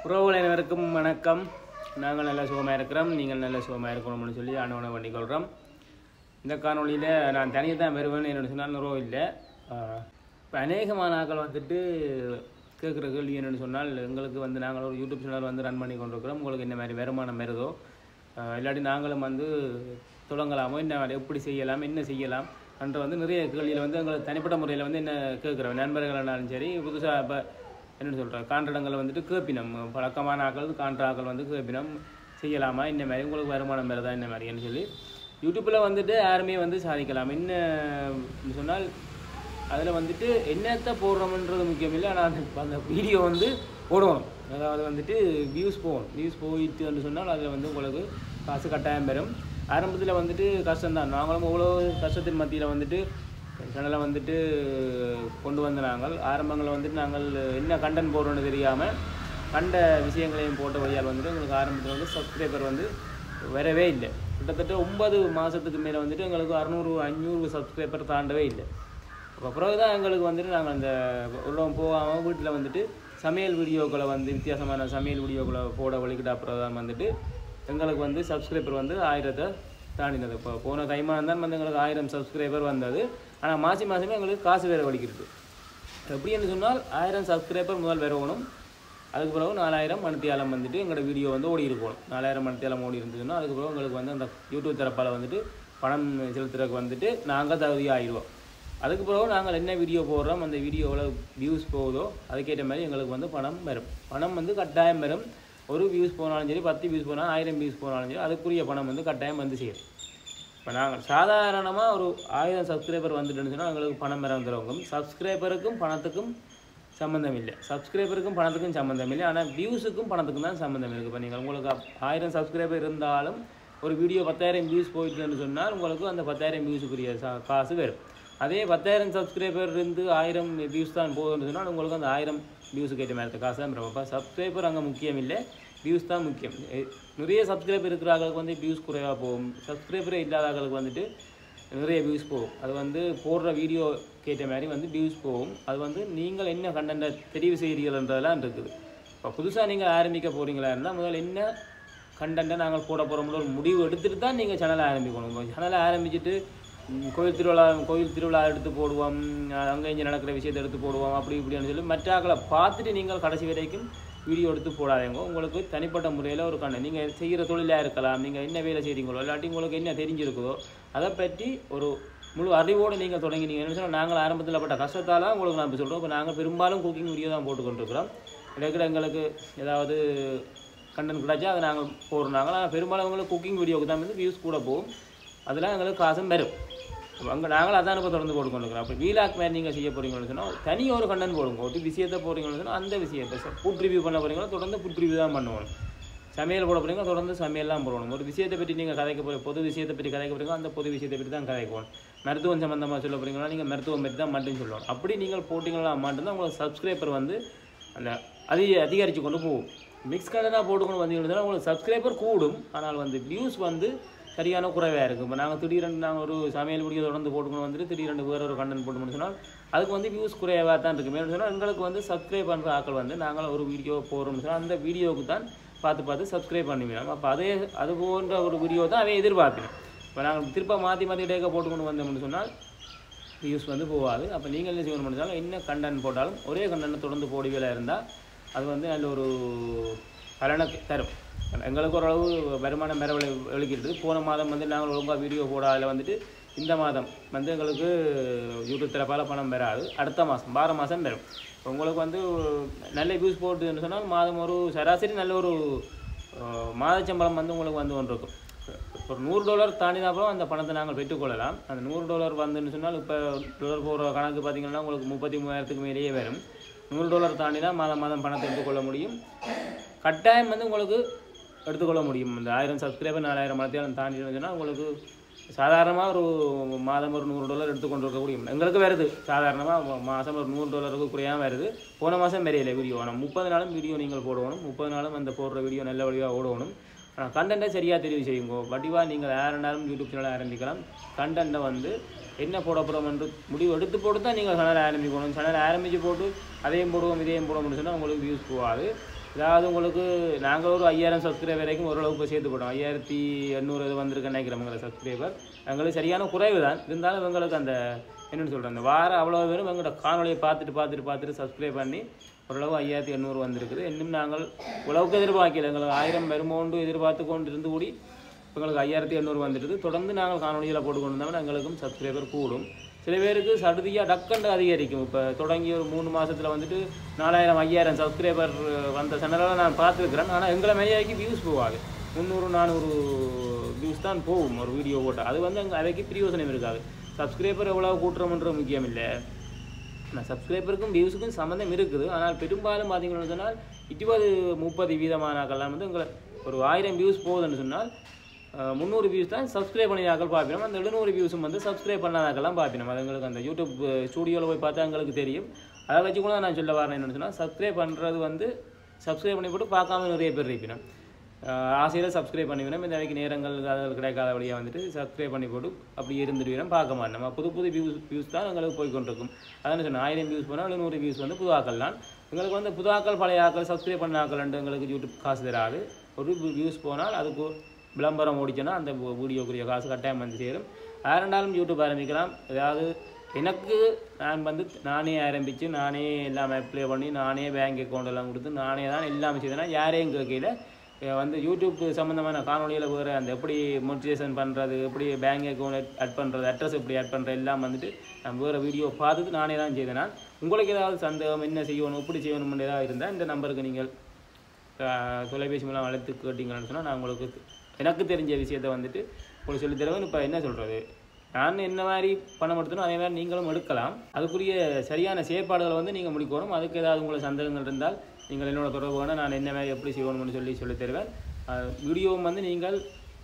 உறவுகள் அனைவருக்கும் வணக்கம் நாங்கள் நல்ல சுகமாக இருக்கிறோம் நீங்கள் நல்ல சுகமாக இருக்கணும்னு சொல்லி ஆண்டவனை வேண்டிக் கொள்கிறோம் இந்த காணொளியில் நான் தனியாக தான் வருவேன் என்னோட சொன்னால் உறவு இல்லை இப்போ அநேகமான ஆட்கள் வந்துட்டு கேட்குற கேள்வி என்னென்னு சொன்னால் எங்களுக்கு வந்து நாங்கள் ஒரு யூடியூப் சேனல் வந்து ரன் பண்ணி கொண்டிருக்கிறோம் உங்களுக்கு என்ன மாதிரி வருமானம் வருதோ ஆஹ் இல்லாட்டி நாங்களும் வந்து தொடங்கலாமோ என்ன மாதிரி எப்படி செய்யலாம் என்ன செய்யலாம் என்ற வந்து நிறைய கேள்வியில் வந்து எங்களுக்கு தனிப்பட்ட முறையில் வந்து என்ன கேட்குறோம் நண்பர்களானாலும் சரி புதுசாக இப்போ என்னென்னு சொல்கிறேன் காண்ட்ரடங்களை வந்துட்டு கேட்பினம் பழக்கமான ஆக்கள் காண்ட்ர ஆக்கள் வந்து கேட்பினம் செய்யலாமா இந்த மாதிரி உங்களுக்கு வருமானம் வருதா இந்த மாதிரின்னு சொல்லி யூடியூப்பில் வந்துட்டு யாருமே வந்து சாதிக்கலாம் என்ன சொன்னால் அதில் வந்துட்டு என்னத்தை போடுறோம்ன்றது முக்கியம் இல்லை ஆனால் அந்த அந்த வீடியோ வந்து போடணும் அதாவது வந்துட்டு வியூஸ் போகணும் வியூஸ் போயிட்டுன்னு சொன்னால் அதில் வந்து உங்களுக்கு காசு கட்டாயம் பெறும் ஆரம்பத்தில் வந்துட்டு கஷ்டம்தான் நாங்களும் அவ்வளோ கஷ்டத்தின் மத்தியில் வந்துட்டு சேனலை வந்துட்டு கொண்டு வந்த நாங்கள் ஆரம்பங்களில் வந்துட்டு நாங்கள் என்ன கண்டென்ட் போடுறோன்னு தெரியாமல் கண்ட விஷயங்களையும் போட்ட வழியால் வந்துட்டு எங்களுக்கு ஆரம்பத்தில் வந்து சப்ஸ்கிரைபர் வந்து வரவே இல்லை கிட்டத்தட்ட ஒன்பது மாதத்துக்கு மேலே வந்துட்டு எங்களுக்கு அறநூறு அஞ்சூறு சப்ஸ்கிரைபர் தாண்டவே இல்லை அப்போ பிறகு தான் எங்களுக்கு வந்துட்டு நாங்கள் அந்த உள்ளம் போகாமல் வீட்டில் வந்துட்டு சமையல் வீடியோக்களை வந்து வித்தியாசமான சமையல் வீடியோக்களை போட வழிகிட்ட அப்புறம் தான் வந்துட்டு எங்களுக்கு வந்து சப்ஸ்கிரைபர் வந்து ஆயிரத்தை தாண்டினது இப்போ போன தைமானம் தான் வந்து எங்களுக்கு ஆயிரம் சப்ஸ்கிரைபர் வந்தது ஆனால் மாசி மாதமே எங்களுக்கு காசு வேறு வலிக்கிறது எப்படின்னு சொன்னால் ஆயிரம் சப்ஸ்கிரைபர் முதல் வரணும் அதுக்கு பிறகு நாலாயிரம் மணித்தியாலம் வந்துட்டு எங்களோட வீடியோ வந்து ஓடி இருக்கணும் நாலாயிரம் மணித்தியாலம் ஓடி இருந்ததுன்னா அதுக்கு பிறகு உங்களுக்கு வந்து அந்த யூடியூப் தரப்பால் வந்துட்டு பணம் செலுத்துறதுக்கு வந்துட்டு நாங்கள் தகுதி ஆயிடுவோம் அதுக்கு பிறகு நாங்கள் என்ன வீடியோ போடுறோம் அந்த வீடியோ எவ்வளோ வியூஸ் போகுதோ அதுக்கேற்ற மாதிரி எங்களுக்கு வந்து பணம் வரும் பணம் வந்து கட்டாயம் வரும் ஒரு வியூஸ் போனாலும் சரி பத்து வியூஸ் போனாலும் ஆயிரம் வியூஸ் போனாலும் சரி அதுக்குரிய பணம் வந்து கட்டாயம் வந்து சேரும் இப்போ நாங்கள் சாதாரணமாக ஒரு ஆயிரம் சப்ஸ்கிரைபர் வந்துட்டுன்னு சொன்னால் எங்களுக்கு பணம் வர வந்துடுவாங்க சப்ஸ்கிரைபருக்கும் பணத்துக்கும் சம்மந்தம் இல்லை சப்ஸ்கிரைபருக்கும் பணத்துக்கும் சம்மந்தம் இல்லை ஆனால் வியூஸுக்கும் பணத்துக்கும் தான் சம்மந்தம் இருக்குது இப்போ நீங்கள் உங்களுக்கு அப்- ஆயிரம் சப்ஸ்கிரைபர் இருந்தாலும் ஒரு வீடியோ பத்தாயிரம் வியூஸ் போயிட்டுன்னு சொன்னால் உங்களுக்கு அந்த பத்தாயிரம் வியூஸுக்குரிய சா காசு வரும் அதே பத்தாயிரம் சப்ஸ்கிரைபர் இருந்து ஆயிரம் வியூஸ் தான் போகுதுன்னு சொன்னால் உங்களுக்கு அந்த ஆயிரம் வியூஸுக்கு ஏற்ற மாதிரி காசு தான் வரும் அப்போ சப்ஸ்கிரைபர் அங்கே முக்கியம் இல்லை வியூஸ் தான் முக்கியம் எ- நிறைய சப்ஸ்கிரைபர் இருக்கிற ஆளுக்கு வந்து வியூஸ் குறைவாக போகும் சப்ஸ்கிரைபரே இல்லாத ஆளுக்கு வந்துட்டு நிறைய வியூஸ் போகும் அது வந்து போடுற வீடியோ கேட்ட மாதிரி வந்து வியூஸ் போகும் அது வந்து நீங்கள் என்ன கண்டென்ட்டை தெரிவு செய்கிறீர்கள்ன்றதெல்லாம் இருக்குது இப்போ புதுசாக நீங்கள் ஆரம்பிக்க போகிறீங்களா இருந்தால் முதல்ல என்ன கண்டென்ட்டை நாங்கள் போட போகிறோம்னு ஒரு முடிவு எடுத்துட்டு தான் நீங்கள் சேனலை ஆரம்பிக்கணும் சேனலை ஆரம்பிச்சுட்டு ம், கோயில் திருவிழா கோயில் திருவிழா எடுத்து போடுவோம் அங்கே இங்கே நடக்கிற விஷயத்தை எடுத்து போடுவோம் அப்படி இப்படின்னு சொல்லி மற்ற ஆக்களை பார்த்துட்டு நீங்கள் கடைசி வரைக்கும் வீடியோ எடுத்து போடாதீங்க உங்களுக்கு தனிப்பட்ட முறையில் ஒரு கண்ணு நீங்கள் செய்கிற தொழிலாக இருக்கலாம் நீங்கள் என்ன வேலை செய்கிறீங்களோ இல்லாட்டி உங்களுக்கு என்ன தெரிஞ்சிருக்குதோ அதை பற்றி ஒரு முழு அறிவோடு நீங்கள் தொடங்கினீங்கன்னு சொன்னால் நாங்கள் ஆரம்பத்தில் பட்ட கஷ்டத்தால் உங்களுக்கு நான் இப்போ சொல்கிறோம் இப்போ நாங்கள் பெரும்பாலும் குக்கிங் வீடியோ தான் போட்டுக்கொண்டிருக்கிறோம் இடைக்கிட எங்களுக்கு ஏதாவது கண்டென்ட் கிடைச்சா அதை நாங்கள் போடுறோம் ஆனால் பெரும்பாலும் உங்களுக்கு குக்கிங் வீடியோவுக்கு தான் வந்து வியூஸ் கூட போகும் அதெல்லாம் எங்களுக்கு காசும் வரும் அங்கே நாங்களும் அதான் இப்போ தொடர்ந்து போட்டுக்கொண்டிருக்கிறோம் அப்போ வீலாக் மாதிரி நீங்கள் செய்ய போகிறீங்கன்னு சொன்னால் தனி ஒரு கண்டன் போடுங்க ஒரு விஷயத்தை போடுறீங்கன்னு சொன்னால் அந்த விஷயத்தை ஃபுட் ரிவ்யூ பண்ண போகிறீங்களோ தொடர்ந்து ஃபுட் ரிவ்யூ தான் பண்ணுவோம் சமையல் போட போகிறீங்க தொடர்ந்து சமையல்லாம் போடணும் ஒரு விஷயத்தை பற்றி நீங்கள் கதைக்க போகிற பொது விஷயத்தை பற்றி கதைக்க போகிறீங்க அந்த பொது விஷயத்தை பற்றி தான் கதைக்கணும் மருத்துவம் சம்மந்தமாக சொல்ல போகிறீங்களா நீங்கள் மருத்துவம் பற்றி தான் மட்டும் சொல்லணும் அப்படி நீங்கள் போட்டிங்களா மட்டும்தான் உங்களுக்கு சப்ஸ்கிரைபர் வந்து அந்த அதிக அதிகரித்து கொண்டு போகும் மிக்ஸ் கண்டனாக போட்டுக்கணும் வந்தீங்கன்னா உங்களுக்கு சப்ஸ்கிரைபர் கூடும் ஆனால் வந்து வியூஸ் வந்து சரியான குறைவாக இருக்கும் இப்போ நாங்கள் திடீரென்று நாங்கள் ஒரு சமையல் வீடியோ தொடர்ந்து போட்டுக்கணும் வந்துட்டு திடீரென்று வேறு ஒரு கண்டென்ட் போட்டு சொன்னால் அதுக்கு வந்து வியூஸ் குறைவாக தான் இருக்குது மேலும் சொன்னால் எங்களுக்கு வந்து சப்ஸ்கிரைப் பண்ணுற ஆட்கள் வந்து நாங்கள் ஒரு வீடியோ போடுறோம்னு சொன்னால் அந்த வீடியோவுக்கு தான் பார்த்து பார்த்து சப்ஸ்கிரைப் பண்ணுவீங்க அப்போ அதே அது போன்ற ஒரு வீடியோ தான் அவன் எதிர்பார்ப்பேன் இப்போ நாங்கள் திரும்ப மாற்றி மாற்றி டேக்க போட்டுக்கொண்டு வந்தோம்னு சொன்னால் வியூஸ் வந்து போகாது அப்போ நீங்கள் என்ன செய்யணும் பண்ணாலும் என்ன கண்டென்ட் போட்டாலும் ஒரே கண்டென்ட் தொடர்ந்து போடுவியில் இருந்தால் அது வந்து நல்ல ஒரு பலனை தரும் எங்களுக்கு ஓரளவு வருமானம் பெற வெளிக்கிட்டு போன மாதம் வந்து நாங்கள் ஒழுங்காக வீடியோ போடாதில் வந்துட்டு இந்த மாதம் வந்து எங்களுக்கு யூடியூப் தரப்பால் பணம் பெறாது அடுத்த மாதம் வார மாதம் பெறும் உங்களுக்கு வந்து நல்ல வியூஸ் போட்டுன்னு சொன்னால் மாதம் ஒரு சராசரி நல்ல ஒரு அஹ், மாதச் சம்பளம் வந்து உங்களுக்கு வந்து கொண்டிருக்கும் ஒரு நூறு டாலர் தாண்டினா அப்புறம் அந்த பணத்தை நாங்கள் பெற்றுக்கொள்ளலாம் அந்த நூறு டாலர் வந்துன்னு சொன்னால் இப்போ டாலர் போகிற கணக்கு பார்த்தீங்கன்னா உங்களுக்கு முப்பத்தி மூவாயிரத்துக்கு மேலேயே வரும் நூறு டாலர் தாண்டினா மாதம் மாதம் பணத்தை எடுத்துக்கொள்ள முடியும் கட்டாயம் வந்து உங்களுக்கு எடுத்துக்கொள்ள முடியும் இந்த ஆயிரம் சப்ஸ்கிரைபர் நாலாயிரம் மணத்தையும் தாண்டி சொன்னால் உங்களுக்கு சாதாரணமாக ஒரு மாதம் ஒரு நூறு டாலர் எடுத்துக்கொண்டு இருக்க முடியும் எங்களுக்கு வருது சாதாரணமாக மாதம் ஒரு நூறு டாலருக்கு குறையாம வருது போன மாதம் வரையில வீடியோ ஆனால் முப்பது நாளும் வீடியோ நீங்கள் போடணும் முப்பது நாளும் அந்த போடுற வீடியோ நல்ல வழியாக ஓடணும் ஆனால் கண்டென்ட்டை சரியாக தெரிவு செய்யுங்க வடிவாக நீங்கள் யாருனாலும் யூடியூப் சேனல் ஆரம்பிக்கலாம் கண்டென்ட்டை வந்து என்ன போட போகிறோம் என்று முடிவு எடுத்து போட்டு தான் நீங்கள் சேனல் ஆரம்பிக்கணும் சேனல் ஆரம்பித்து போட்டு அதையும் போடுவோம் இதையும் போடுவோம்னு சொன்னால் உங்களுக்கு வியூஸ் போகாது அதாவது உங்களுக்கு நாங்கள் ஒரு ஐயாயிரம் சப்ஸ்கிரைபர் வரைக்கும் ஓரளவுக்கு சேர்த்து போட்டோம் ஐயாயிரத்தி எண்ணூறு இது வந்திருக்குன்னு நினைக்கிறோம் எங்களை சப்ஸ்கிரைபர் எங்களுக்கு சரியான குறைவு தான் இருந்தாலும் எங்களுக்கு அந்த என்னென்னு சொல்கிறேன் அந்த வாரம் அவ்வளோ பேரும் எங்களோட காணொலியை பார்த்துட்டு பார்த்துட்டு பார்த்துட்டு சப்ஸ்கிரைப் பண்ணி ஓரளவு ஐயாயிரத்தி எண்ணூறு வந்திருக்குது இன்னும் நாங்கள் உழவுக்கு எதிர்பார்க்கல எங்களுக்கு ஆயிரம் வருமோண்டு எதிர்பார்த்து கொண்டு இருந்து கூடி எங்களுக்கு ஐயாயிரத்தி எண்ணூறு வந்துடுது தொடர்ந்து நாங்கள் காணொலியில் போட்டு கொண்டு வந்தோம்னா எங்களுக்கும் சப்ஸ்கிரைபர் கூடும் சில பேருக்கு சடுதியாக டக்கண்டு அதிகரிக்கும் இப்போ தொடங்கி ஒரு மூணு மாசத்துல வந்துட்டு நாலாயிரம் ஐயாயிரம் சப்ஸ்கிரைபர் வந்த சேனலில் நான் பார்த்துருக்குறேன் ஆனால் எங்களை மேலேக்கு வியூஸ் போகாது முந்நூறு நானூறு வியூஸ் தான் போகும் ஒரு வீடியோ போட்டால் அது வந்து அங்கே அவைக்கு பிரயோசனம் இருக்காது சப்ஸ்கிரைபர் எவ்வளோ கூட்டுறோம்ன்ற முக்கியம் இல்லை ஆனால் சப்ஸ்கிரைபருக்கும் வியூஸுக்கும் சம்மந்தம் இருக்குது ஆனால் பெரும்பாலும் பார்த்தீங்கன்னு சொன்னால் இருபது முப்பது வீதமானாக்கெல்லாம் வந்து உங்களை ஒரு ஆயிரம் வியூஸ் போகுதுன்னு சொன்னால் அஹ், முந்நூறு வியூஸ் தான் சப்ஸ்கிரைப் பண்ணியாக்கள் பார்ப்பினோம் அந்த எழுநூறு வியூஸும் வந்து சப்ஸ்கிரைப் பண்ணாதாக்கெல்லாம் பார்ப்பினோம் அது எங்களுக்கு அந்த யூடியூப் ஸ்டூடியோவில் போய் பார்த்தா எங்களுக்கு தெரியும் அதை வச்சு கூட நான் சொல்ல வரேன் என்னன்னு சொன்னால் சப்ஸ்கிரைப் பண்ணுறது வந்து சப்ஸ்கிரைப் பண்ணி போட்டு பார்க்காம நிறைய பேர் இருப்பினோம் ஆசையில் சப்ஸ்கிரைப் பண்ணிவிடும் இந்த வரைக்கும் நேரங்கள் அதில் கிடைக்காத வழியாக வந்துட்டு சப்ஸ்கிரைப் பண்ணி போட்டு அப்படி இருந்துடுவோம் பார்க்க மாட்டோம் நம்ம புது புது வியூஸ் வியூஸ் தான் எங்களுக்கு போய் கொண்டிருக்கும் அதான் சொன்னேன் ஆயிரம் வியூஸ் போனால் எழுநூறு வியூஸ் வந்து புது ஆக்கள் தான் எங்களுக்கு வந்து புது ஆக்கள் பழைய ஆக்கள் சப்ஸ்கிரைப் பண்ண ஆக்கள்ன்ட்டு எங்களுக்கு யூடியூப் காசு தராது ஒரு வியூஸ் போனால் அதுக்கு விளம்பரம் ஓடிச்சுன்னா அந்த வீடியோக்குரிய காசு கட்டாயம் வந்து சேரும் யாரெண்டாலும் யூடியூப் ஆரம்பிக்கலாம் அதாவது எனக்கு நான் வந்து நானே ஆரம்பித்து நானே எல்லாம் அப்ளை பண்ணி நானே பேங்க் அக்கௌண்ட் எல்லாம் கொடுத்து நானே தான் எல்லாமே செய்தேன்னா யாரையும் கேட்கல அஹ் வந்து யூடியூப் சம்மந்தமான காணொலியில் வேறு அந்த எப்படி மோட்டிவேஷன் பண்ணுறது எப்படி பேங்க் அக்கௌண்ட் ஆட் பண்ணுறது அட்ரஸ் எப்படி ஆட் பண்ணுறது எல்லாம் வந்துட்டு நான் வேறு வீடியோ பார்த்துட்டு நானே தான் செய்தேன் நான் உங்களுக்கு ஏதாவது சந்தேகம் என்ன செய்யணும் எப்படி செய்யணும்னு ஏதாவது இருந்தால் இந்த நம்பருக்கு நீங்கள் அஹ், தொலைபேசி மூலம் அழைத்து கேட்டீங்கன்னு சொன்னால் நான் உங்களுக்கு எனக்கு தெரிஞ்ச விஷயத்தை வந்துட்டு உங்களுக்கு சொல்லித் தருவேன் இப்போ என்ன சொல்கிறது நான் என்ன மாதிரி பணம் எடுத்தனோ அதே மாதிரி நீங்களும் எடுக்கலாம் அதுக்குரிய சரியான செயற்பாடுகளை வந்து நீங்கள் முடிக்கணும் அதுக்கு ஏதாவது உங்களுக்கு சந்தேகங்கள் இருந்தால் நீங்கள் என்னோட தொடர்பு வேணால் நான் என்ன மாதிரி எப்படி செய்யணும்னு சொல்லி சொல்லித் தருவேன் வீடியோவும் வந்து நீங்கள்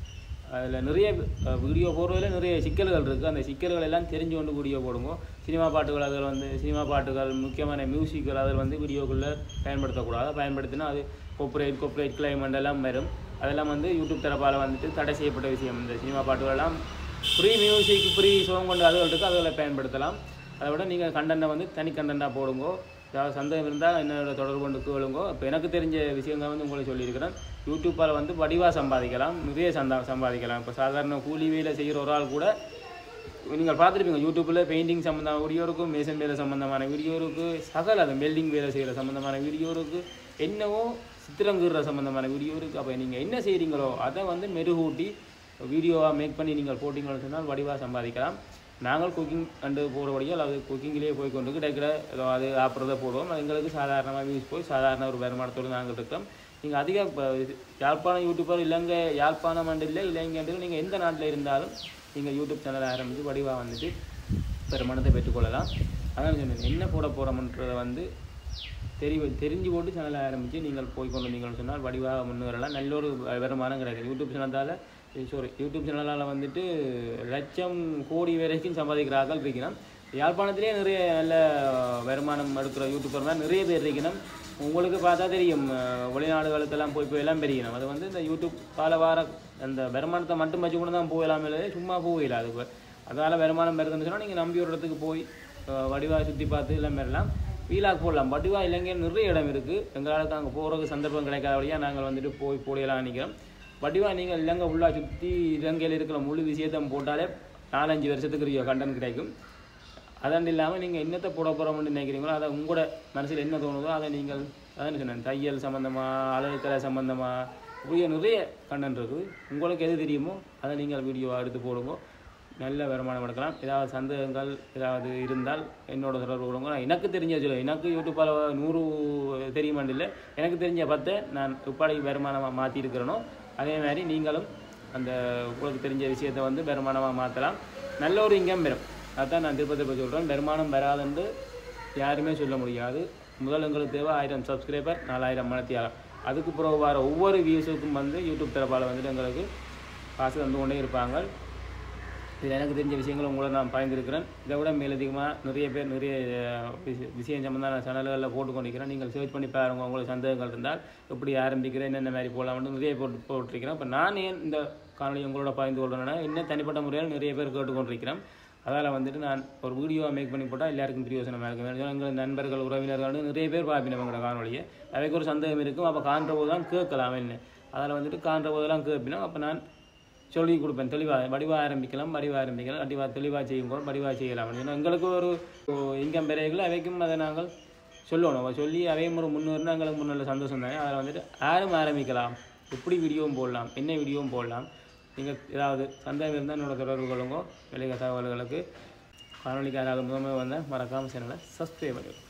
அதில் நிறைய அஹ், வீடியோ போடுறதுல நிறைய சிக்கல்கள் இருக்குது அந்த சிக்கல்கள் எல்லாம் தெரிஞ்சு கொண்டு வீடியோ போடுங்க சினிமா பாட்டுகள் அதில் வந்து சினிமா பாட்டுகள் முக்கியமான மியூசிக்கள் அதில் வந்து வீடியோக்குள்ளே பயன்படுத்தக்கூடாது பயன்படுத்தினா அது கோப்ரேட் கோப்ரேட் கிளைமெண்ட் எல்லாம் வரும் அதெல்லாம் வந்து யூடியூப் தரப்பால் வந்துட்டு தடை செய்யப்பட்ட விஷயம் இந்த சினிமா பாட்டுகள் எல்லாம் ஃப்ரீ மியூசிக் ஃப்ரீ சோங் கொண்டு அதுகள் இருக்குது அதில் பயன்படுத்தலாம் அதை விட நீங்கள் கண்டென்ட்டை வந்து தனி கண்டென்ட்டாக போடுங்கோ ஏதாவது சந்தேகம் இருந்தால் என்னோட தொடர்பு கொண்டு கேளுங்கோ இப்போ எனக்கு தெரிஞ்ச விஷயங்கள் வந்து உங்களுக்கு சொல்லியிருக்கிறேன் யூடியூப்பால் வந்து வடிவாக சம்பாதிக்கலாம் நிறைய சந்தா சம்பாதிக்கலாம் இப்போ சாதாரண கூலி வேலை செய்கிற ஒரு ஆள் கூட நீங்கள் பார்த்துருப்பீங்க யூடியூப்பில் பெயிண்டிங் சம்மந்தமான வீடியோ இருக்கும் மேசன் வேலை சம்மந்தமான வீடியோ இருக்குது சகல அது வெல்டிங் வேலை செய்கிற சம்மந்தமான வீடியோ இருக்குது என்னவோ சித்திரங்கீற சம்மந்தமான வீடியோ இருக்குது அப்போ நீங்கள் என்ன செய்கிறீங்களோ அதை வந்து மெருகூட்டி வீடியோவாக மேக் பண்ணி நீங்கள் போட்டிங்கன்னு சொன்னால் வடிவாக சம்பாதிக்கலாம் நாங்கள் குக்கிங் கண்டு போகிறபடியால் அது குக்கிங்லேயே போய் கொண்டு கிடைக்கிற ஏதோ அது ஆப்புறதை போடுவோம் அது எங்களுக்கு சாதாரணமாக வியூஸ் போய் சாதாரண ஒரு வருமானத்தோடு நாங்கள் இருக்கோம் நீங்கள் அதிக இப்போ இது யாழ்ப்பாணம் யூடியூபர் இலங்கை யாழ்ப்பாணம் மண்டில் இலங்கைண்டில் நீங்கள் எந்த நாட்டில் இருந்தாலும் நீங்கள் யூடியூப் சேனல் ஆரம்பித்து வடிவாக வந்துட்டு வருமானத்தை பெற்றுக்கொள்ளலாம் அதான் சொன்னேன் என்ன போட போகிறோம்ன்றதை வந்து தெரி தெரிஞ்சு போட்டு சேனலை ஆரம்பித்து நீங்கள் போய் கொண்டு வந்தீங்கன்னு சொன்னால் வடிவாக முன்னேறலாம் நல்ல ஒரு வருமானம் கிடைக்கும் யூடியூப் சேனத்தால் சாரி யூடியூப் சேனலால் வந்துட்டு லட்சம் கோடி வரைக்கும் சம்பாதிக்கிறார்கள் இருக்கணும் யாழ்ப்பாணத்திலே நிறைய நல்ல வருமானம் எடுக்கிற யூடியூபர் மாதிரி நிறைய பேர் இருக்கணும் உங்களுக்கு பார்த்தா தெரியும் அஹ் வெளிநாடுகளுக்கெல்லாம் போய் போய் எல்லாம் பெரியணும் அது வந்து இந்த யூடியூப் கால வார அந்த வருமானத்தை மட்டும் வச்சு கூட தான் போகலாம் இல்லை சும்மா போகல அதுக்கு அதனால் வருமானம் வருதுன்னு சொன்னால் நீங்கள் நம்பி ஒரு இடத்துக்கு போய் வடிவாக சுற்றி பார்த்து எல்லாம் பெறலாம் வீலாக் போடலாம் வடிவா இலங்கையில் நிறைய இடம் இருக்குது எங்களால் அங்கே போகிறதுக்கு சந்தர்ப்பம் கிடைக்காதபடியாக நாங்கள் வந்துட்டு போய் போடலாம் நினைக்கிறோம் வடிவா நீங்கள் இலங்கை ஃபுல்லாக சுற்றி இலங்கையில் இருக்கிற முழு விஷயத்தை போட்டாலே நாலஞ்சு வருஷத்துக்கு இருக்க கண்டன் கிடைக்கும் அதன் இல்லாமல் நீங்கள் என்னத்தை போட போகிறோம்னு நினைக்கிறீங்களோ அதை உங்களோட மனசில் என்ன தோணுதோ அதை நீங்கள் அதான் சொன்னேன் தையல் சம்மந்தமாக அழகுக்கலை சம்மந்தமாக இப்படியே நிறைய கண்டென்ட் இருக்குது உங்களுக்கு எது தெரியுமோ அதை நீங்கள் வீடியோவாக எடுத்து போடுங்க நல்ல வருமானம் எடுக்கலாம் ஏதாவது சந்தேகங்கள் ஏதாவது இருந்தால் என்னோட தொடர்பு கொடுங்க நான் எனக்கு தெரிஞ்ச சொல்ல எனக்கு யூடியூப்பால் நூறு தெரியுமான்னு இல்லை எனக்கு தெரிஞ்ச பத்தை நான் உப்பாடி வருமானமாக மாற்றிருக்கிறேனோ அதே மாதிரி நீங்களும் அந்த உங்களுக்கு தெரிஞ்ச விஷயத்தை வந்து வருமானமாக மாற்றலாம் நல்ல ஒரு இன்கம் பெறும் அதான் நான் திருப்ப திருப்ப சொல்கிறேன் வருமானம் வராதுன்னு யாருமே சொல்ல முடியாது முதல் எங்களுக்கு தேவை ஆயிரம் சப்ஸ்கிரைபர் நாலாயிரம் மனத்தியாளம் அதுக்கு பிறகு வர ஒவ்வொரு வியூஸுக்கும் வந்து யூடியூப் தரப்பால் வந்துட்டு எங்களுக்கு காசு தந்து கொண்டே இருப்பாங்க இதில் எனக்கு தெரிஞ்ச விஷயங்களை உங்களை நான் பயந்துருக்கிறேன் இதை விட மேலதிகமாக நிறைய பேர் நிறைய அஹ், விஷ- விஷயம் சம்மந்தமான சேனல்களில் போட்டு கொண்டிருக்கிறேன் நீங்கள் சர்ச் பண்ணி பாருங்க உங்களுக்கு சந்தேகங்கள் இருந்தால் எப்படி ஆரம்பிக்கிறேன் என்னென்ன மாதிரி போகலாம்னு நிறைய போட்டு போட்டிருக்கிறேன் இப்போ நான் ஏன் இந்த காணொலி உங்களோட பகிர்ந்து கொள்கிறேன்னா இன்னும் தனிப்பட்ட முறையில் நிறைய பேர் கேட்டுக்கொண்டிருக்கிறேன் அதால் வந்துட்டு நான் ஒரு வீடியோவை மேக் பண்ணி போட்டால் எல்லாருக்கும் பிரயோசனமாக இருக்கும் ஏன்னா எங்கள் நண்பர்கள் உறவினர்கள் நிறைய பேர் பார்ப்பினவங்களோட காணொலியை அவைக்கு ஒரு சந்தேகம் இருக்கும் அப்போ காண்ற போது தான் கேட்கலாம் என்ன அதில் வந்துட்டு காண்ற போதெல்லாம் கேட்பினோம் அப்போ நான் சொல்லி கொடுப்பேன் தெளிவாக வடிவாக ஆரம்பிக்கலாம் வடிவாக ஆரம்பிக்கலாம் வடிவாக தெளிவாக செய்யும் போது வடிவாக செய்யலாம் ஏன்னா எங்களுக்கு ஒரு இன்கம் பெறைகள் அவைக்கும் அதை நாங்கள் சொல்லணும் அவ சொல்லி அவையும் ஒரு முன்னூறுனா எங்களுக்கு முன்னுள்ள சந்தோஷம் தானே அதில் வந்துட்டு யாரும் ஆரம்பிக்கலாம் எப்படி வீடியோவும் போடலாம் என்ன வீடியோவும் போடலாம் நீங்கள் ஏதாவது சந்தேகம் இருந்தால் என்னோட தொடர்பு கொள்ளுங்க விலைக தகவல்களுக்கு காணொலிக்கு யாராவது முதன்மை வந்தால் மறக்காமல் சேனலை சப்ஸ்கிரைப் பண்ணிடுங்க